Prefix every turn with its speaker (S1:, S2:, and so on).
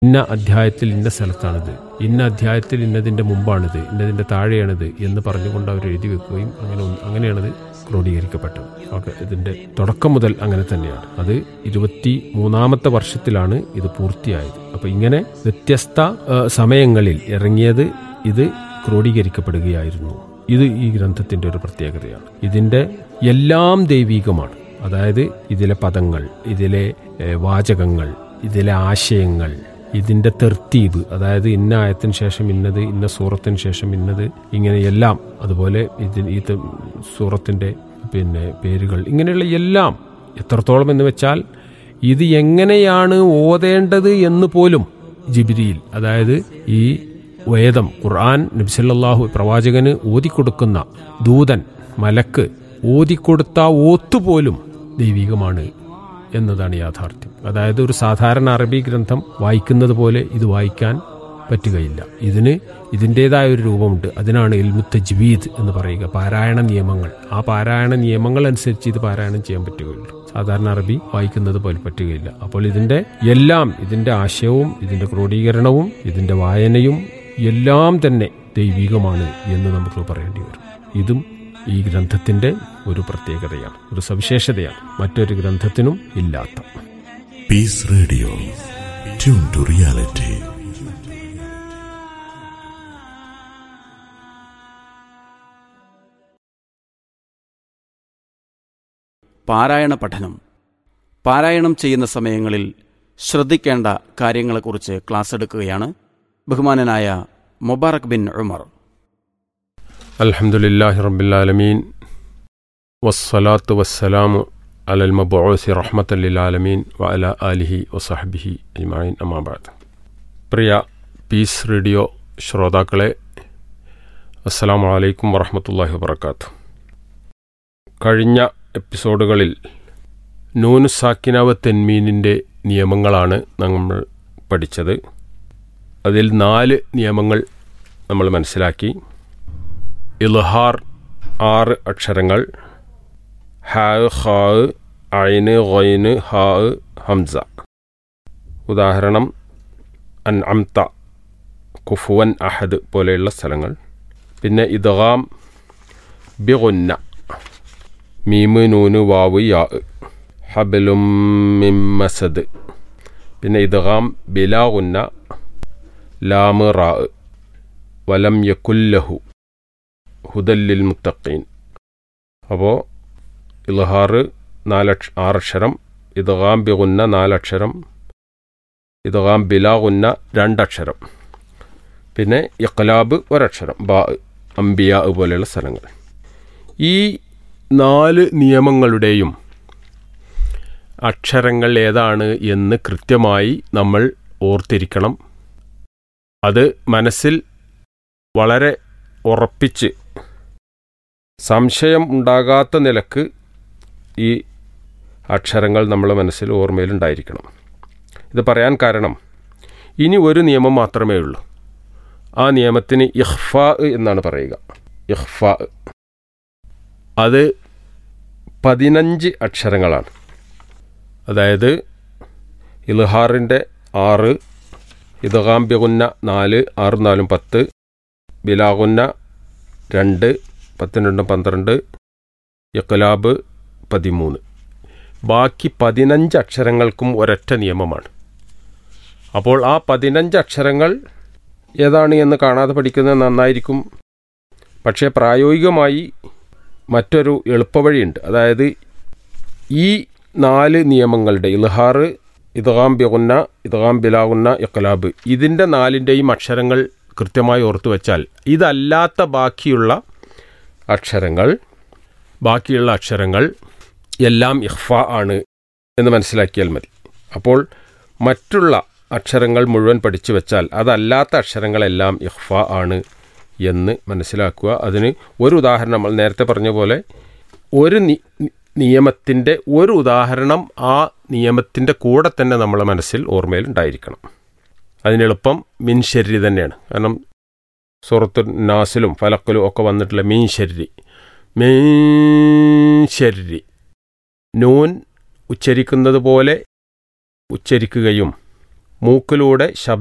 S1: ഇന്ന അധ്യായത്തിൽ ഇന്ന സ്ഥലത്താണിത് ഇന്ന അധ്യായത്തിൽ ഇന്നതിൻ്റെ മുമ്പാണിത് ഇന്നതിൻ്റെ താഴെയാണിത് എന്ന് പറഞ്ഞുകൊണ്ട് അവർ എഴുതി വെക്കുകയും അങ്ങനെ ഒന്ന് അങ്ങനെയാണത് ക്രോഡീകരിക്കപ്പെട്ടത് ഓക്കെ ഇതിൻ്റെ തുടക്കം മുതൽ അങ്ങനെ തന്നെയാണ് അത് ഇരുപത്തി മൂന്നാമത്തെ വർഷത്തിലാണ് ഇത് പൂർത്തിയായത് അപ്പോൾ ഇങ്ങനെ വ്യത്യസ്ത ആ, സമയങ്ങളിൽ ഇറങ്ങിയത് ഇത് ക്രോഡീകരിക്കപ്പെടുകയായിരുന്നു ഇത് ഈ ഗ്രന്ഥത്തിൻ്റെ ഒരു പ്രത്യേകതയാണ് ഇതിൻ്റെ എല്ലാം ദൈവീകമാണ് അതായത് ഇതിലെ പദങ്ങൾ ഇതിലെ ഏ, വാചകങ്ങൾ ഇതിലെ ആശയങ്ങൾ ഇതിൻ്റെ തെർത്തീബ് അതായത് ഇന്ന ആയത്തിന് ശേഷം ഇന്നത് ഇന്ന സൂറത്തിന് ശേഷം ഇന്നത് ഇങ്ങനെ എല്ലാം അതുപോലെ ഇതിന് ഈ ത- സൂറത്തിൻ്റെ പിന്നെ പേരുകൾ ഇങ്ങനെയുള്ള എല്ലാം എത്രത്തോളം എന്ന് വെച്ചാൽ ഇത് എങ്ങനെയാണ് ഓതേണ്ടത് എന്ന് പോലും ജിബിരിയിൽ അതായത് ഈ വേദം ഖുർആൻ നബ്സല്ലാഹു പ്രവാചകന് ഓതിക്കൊടുക്കുന്ന ദൂതൻ മലക്ക് ഓതിക്കൊടുത്ത ഓത്തുപോലും ദൈവികമാണ് എന്നതാണ് യാഥാർത്ഥ്യം അതായത് ഒരു സാധാരണ അറബി ഗ്രന്ഥം വായിക്കുന്നത് പോലെ ഇത് വായിക്കാൻ പറ്റുകയില്ല ഇതിന് ഇതിൻ്റെതായ ഒരു രൂപമുണ്ട് അതിനാണ് ഇൽമുത്ത ജ്വീദ് എന്ന് പറയുക പാരായണ നിയമങ്ങൾ ആ പാരായണ നിയമങ്ങൾ അനുസരിച്ച് ഇത് പാരായണം ചെയ്യാൻ പറ്റുകയുള്ളൂ സാധാരണ അറബി വായിക്കുന്നത് പോലെ പറ്റുകയില്ല അപ്പോൾ ഇതിൻ്റെ എല്ലാം ഇതിൻ്റെ ആശയവും ഇതിൻ്റെ ക്രോഡീകരണവും ഇതിൻ്റെ വായനയും എല്ലാം തന്നെ ദൈവികമാണ് എന്ന് നമുക്ക് പറയേണ്ടി വരും ഇതും ഈ ഗ്രന്ഥത്തിന്റെ ഒരു പ്രത്യേകതയാണ് ഒരു സവിശേഷതയാണ് മറ്റൊരു ഗ്രന്ഥത്തിനും ഇല്ലാത്ത
S2: Peace Radio. Tune to reality.
S3: പാരായണ പഠനം പാരായണം ചെയ്യുന്ന സമയങ്ങളിൽ ശ്രദ്ധിക്കേണ്ട കാര്യങ്ങളെക്കുറിച്ച് ക്ലാസ് എടുക്കുകയാണ് ബഹുമാനനായ മുബാറക് ബിൻ ഉമർ
S1: അൽഹംദുലില്ലാഹി റബ്ബിൽ ആലമീൻ വസ്സലാത്തു വസ്സലാമു അലൽ മബൂസി റഹ്മത്തല്ലിൽ ആലമീൻ വഅല ആലിഹി വസഹബിഹി അജ്മഈൻ അമാബാദ് പ്രിയ പീസ് റേഡിയോ ശ്രോതാക്കളെ അസ്സലാമു അലൈക്കും വറഹ്മത്തുള്ളാഹി വബറകാത്തു കഴിഞ്ഞ എപ്പിസോഡുകളിൽ നൂനു സാക്കിനാവ് തെന്മീനിൻ്റെ നിയമങ്ങളാണ് നമ്മൾ പഠിച്ചത് അതിൽ നാല് നിയമങ്ങൾ നമ്മൾ മനസ്സിലാക്കി ഇൽഹാർ ആറ് അക്ഷരങ്ങൾ ഹാ ഹാ ഐന് ഗൈന് ഹാ ഹംസ ഉദാഹരണം അൻ അംത കുഫുവൻ അഹദ് പോലെയുള്ള സ്ഥലങ്ങൾ പിന്നെ ഇദ്ഗാം ബിഗുന്ന മീമ് നൂന് വാവ് യാ ഹബലും മിമ്മസദ് പിന്നെ ഇദ്ഗാം ബിലാഗുന്ന ലാമ് റാ വലം യക്കുല്ലഹു ഹുദല്ലിൽ മുത്തഖീൻ അപ്പോൾ ഇൽഹാറ് നാലക്ഷ ആറക്ഷരം ഇദ്ഗാം ബിഗുന്ന നാലക്ഷരം ഇദ്ഗാം ബിലാഗുന്ന രണ്ടക്ഷരം പിന്നെ ഇഖ്ലാബ് ഒരക്ഷരം ബാ അംബിയ പോലെയുള്ള സ്ഥലങ്ങൾ ഈ നാല് നിയമങ്ങളുടെയും അക്ഷരങ്ങൾ ഏതാണ് എന്ന് കൃത്യമായി നമ്മൾ ഓർത്തിരിക്കണം അത് മനസ്സിൽ വളരെ ഉറപ്പിച്ച് സംശയം ഉണ്ടാകാത്ത നിലക്ക് ഈ അക്ഷരങ്ങൾ നമ്മളെ മനസ്സിൽ ഓർമ്മയിലുണ്ടായിരിക്കണം ഇത് പറയാൻ കാരണം ഇനി ഒരു നിയമം മാത്രമേ ഉള്ളൂ ആ നിയമത്തിന് ഇഹ്ഫ എന്നാണ് പറയുക ഇഹ്ഫ അത് പതിനഞ്ച് അക്ഷരങ്ങളാണ് അതായത് ഇൽഹാറിൻ്റെ ആറ് ഇദ്ഗാം ബിഗുന്ന നാല് ആറ് നാലും പത്ത് ബിലാഗുന്ന രണ്ട് പത്തിന് രണ്ടും പന്ത്രണ്ട് ഇഖ്ലാബ് പതിമൂന്ന് ബാക്കി പതിനഞ്ച് അക്ഷരങ്ങൾക്കും ഒരൊറ്റ നിയമമാണ് അപ്പോൾ ആ പതിനഞ്ച് അക്ഷരങ്ങൾ ഏതാണ് എന്ന് കാണാതെ പഠിക്കുന്നത് നന്നായിരിക്കും പക്ഷേ പ്രായോഗികമായി മറ്റൊരു എളുപ്പവഴിയുണ്ട് അതായത് ഈ നാല് നിയമങ്ങളുടെ ഇൽഹാർ ഇദ്ഗാം ബിഗുന്ന ഇദ്ഗാം ബിലാഗുന്ന ഇഖ്ലാബ് ഇതിൻ്റെ നാലിൻ്റെയും അക്ഷരങ്ങൾ കൃത്യമായി ഓർത്തു വച്ചാൽ ഇതല്ലാത്ത ബാക്കിയുള്ള അക്ഷരങ്ങൾ ബാക്കിയുള്ള അക്ഷരങ്ങൾ എല്ലാം ഇഹ്ഫ ആണ് എന്ന് മനസ്സിലാക്കിയാൽ മതി അപ്പോൾ മറ്റുള്ള അക്ഷരങ്ങൾ മുഴുവൻ പഠിച്ചു വെച്ചാൽ അതല്ലാത്ത അക്ഷരങ്ങളെല്ലാം ഇഹ്ഫ ആണ് എന്ന് മനസ്സിലാക്കുക അതിന് ഒരു ഉദാഹരണം നമ്മൾ നേരത്തെ പറഞ്ഞ പോലെ ഒരു നി- നിയമത്തിൻ്റെ ഒരു ഉദാഹരണം ആ നിയമത്തിൻ്റെ കൂടെ തന്നെ നമ്മളെ മനസ്സിൽ ഓർമ്മയിൽ ഉണ്ടായിരിക്കണം അതിനെളുപ്പം മിൻ ശരി തന്നെയാണ് കാരണം സൂറത്തു നാസിലും ഫലക്കിലും ഒക്കെ വന്നിട്ടുള്ള മീൻ ശരി മീൻ ശരി നൂൻ ഉച്ചരിക്കുന്നത് പോലെ ഉച്ചരിക്കുകയും മൂക്കിലൂടെ ശബ്ദം